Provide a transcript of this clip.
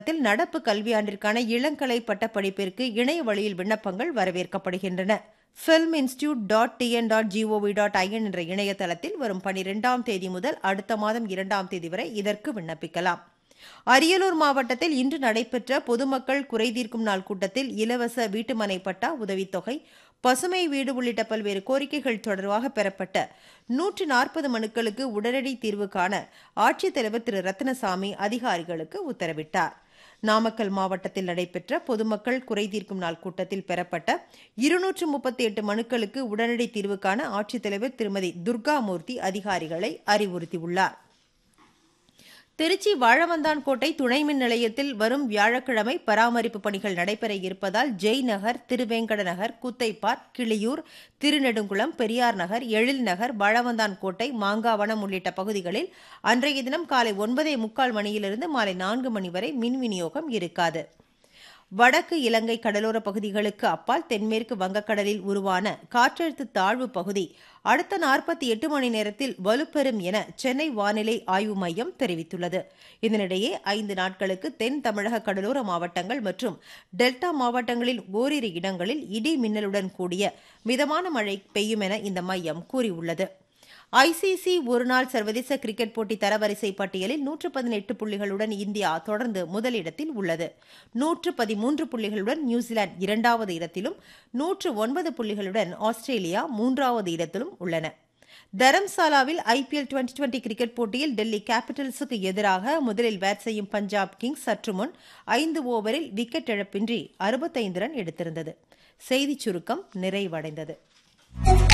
தமிழகத்தில் நடப்பு கல்வியாண்டிற்கான இளங்கலை பட்டப்படிப்பிற்கு இணைய வழியில் விண்ணப்பங்கள் வரவேற்கப்படுகின்றன film institute dot TN dot GOV dot IN என்ற இணையதளத்தில் வரும் பனிரெண்டாம் தேதி முதல் அடுத்த மாதம் இரண்டாம் தேதி வரை இதற்கு விண்ணப்பிக்கலாம் அரியலூர் மாவட்டத்தில் இன்று நடைபெற்ற பொதுமக்கள் குறைதீர்க்கும் நாள் கூட்டத்தில் இலவச வீட்டுமனை பட்டா உதவித்தொகை பசுமை வீடு உள்ளிட்ட பல்வேறு கோரிக்கைகள் தொடர்பாக பெறப்பட்ட நூற்று நாற்பது மனுக்களுக்கு உடனடி தீர்வு காண ஆட்சித்தலைவர் திரு ரத்னசாமி அதிகாரிகளுக்கு உத்தரவிட்டார் நாமக்கல் மாவட்டத்தில் நடைபெற்ற பொதுமக்கள் குறைதீர்க்கும் நாள் கூட்டத்தில் பெறப்பட்ட இருநூற்று முப்பத்தி எட்டு மனுக்களுக்கு உடனடி தீர்வு காண ஆட்சித்தலைவர் திருமதி துர்காமூர்த்தி அதிகாரிகளை அறிவுறுத்தியுள்ளார் திருச்சி வாழவந்தான் கோட்டை துணை மின் நிலையத்தில் வரும் வியாழக்கிழமை பராமரிப்பு பணிகள் நடைபெற இருப்பதால் ஜெய் நகர் திருவேங்கட நகர் குத்தைப்பார் கிளியூர் திருநெடுங்குளம் பெரியார் நகர் எழில் நகர் வாழவந்தான் கோட்டை மாங்காவனம் உள்ளிட்ட பகுதிகளில் அன்றைய தினம் காலை ஒன்பதே முக்கால் மணியிலிருந்து மாலை நான்கு மணி வரை மின் விநியோகம் இருக்காது வடக்கு இலங்கை கடலோர பகுதிகளுக்கு அப்பால் தென்மேற்கு வங்கக்கடலில் உருவான காற்றழுத்த தாழ்வு பகுதி அடுத்த நாற்பத்தி எட்டு மணி நேரத்தில் வலுப்பெறும் என சென்னை வானிலை ஆய்வு மையம் தெரிவித்துள்ளது இதனிடையே ஐந்து நாட்களுக்கு தென் தமிழக கடலோர மாவட்டங்கள் மற்றும் டெல்டா மாவட்டங்களில் ஓரிரு இடங்களில் இடி மின்னலுடன் கூடிய மிதமான மழை பெய்யும் என இந்த மையம் கூறியுள்ளது ஐசிசி ஒருநாள் சர்வதேச கிரிக்கெட் போட்டி தரவரிசை பட்டியலில் நூற்று பதினெட்டு புள்ளிகளுடன் இந்தியா தொடர்ந்து முதலிடத்தில் உள்ளது நூற்று பதிமூன்று புள்ளிகளுடன் நியூசிலாந்து இரண்டாவது இடத்திலும் நூற்று ஒன்பது புள்ளிகளுடன் ஆஸ்திரேலியா மூன்றாவது இடத்திலும் உள்ளன தரம்சாலாவில் ஐபிஎல் டுவெண்டி டுவெண்டி கிரிக்கெட் போட்டியில் டெல்லி கேபிட்டல்ஸுக்கு எதிராக முதலில் பேட் செய்யும் பஞ்சாப் கிங்ஸ் சற்று முன் ஐந்து ஓவரில் விக்கெட் இழப்பின்றி அறுபத்தைந்து ரன் எடுத்திருந்தது செய்திச் சுருக்கம் நிறைவடைந்தது